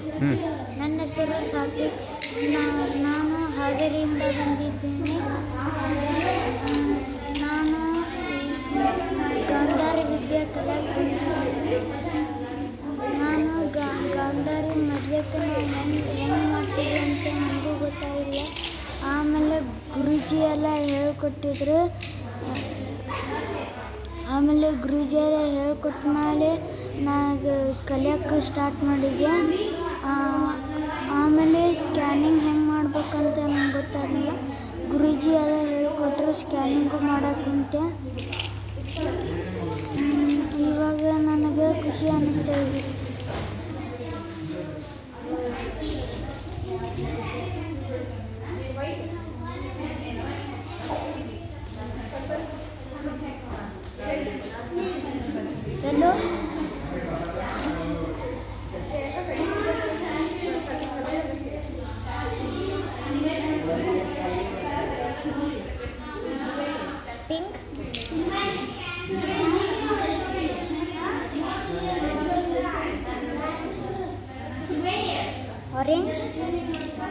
ಹ್ಞೂ ನನ್ನ ಹೆಸರು ಸಾತ್ವಿಕ್ ನಾ- ನಾನು ಹಾವೇರಿಯಿಂದ ಬಂದಿದ್ದೇನೆ ನಾನು ಗಾಂಧಾರಿ ವಿದ್ಯಾ ಕಲಾ ನಾನು ಗಾ- ಗಾಂಧಾರಿ ಮದ್ಯಕ್ಕೆ ನಾವು ಹೆಂಗೆ ಹೆಂಗೆ ಮಾಡ್ತೀವಿ ಅಂತ ನನಗೂ ಗೊತ್ತಾಗಿಲ್ಲ ಆಮೇಲೆ ಗುರೂಜಿ ಎಲ್ಲ ಹೇಳ್ಕೊಟ್ಟಿದ್ರು ಆಮೇಲೆ ಗುರೂಜಿ ಎಲ್ಲ ಹೇಳ್ಕೊಟ್ಟ ಮೇಲೆ ನಾನು ಕಲಿಯೋಕ್ಕೆ ಸ್ಟಾರ್ಟ್ ಮಾಡಿದೆ ಆ, ಆಮೇಲೆ ಸ್ಕ್ಯಾನಿಂಗ್ ಹೆಂಗೆ ಮಾಡ್ಬೇಕಂತ ನಂಗೆ ಗೊತ್ತಾಗಲಿಲ್ಲ ಗುರೂಜಿ ಎಲ್ಲ ಹೇಳ್ಕೊಟ್ರು ಸ್ಕ್ಯಾನಿಂಗು ಮಾಡೋಕೆ ಕುಂತೆ ಹ್ಮ್, ಇವಾಗ ನನಗೆ ಖುಷಿ ಅನ್ನಿಸ್ತಾ ಇದೆ ಎಲ್ಲೋ ಪಿಂಕ್ ಆರೆಂಜ್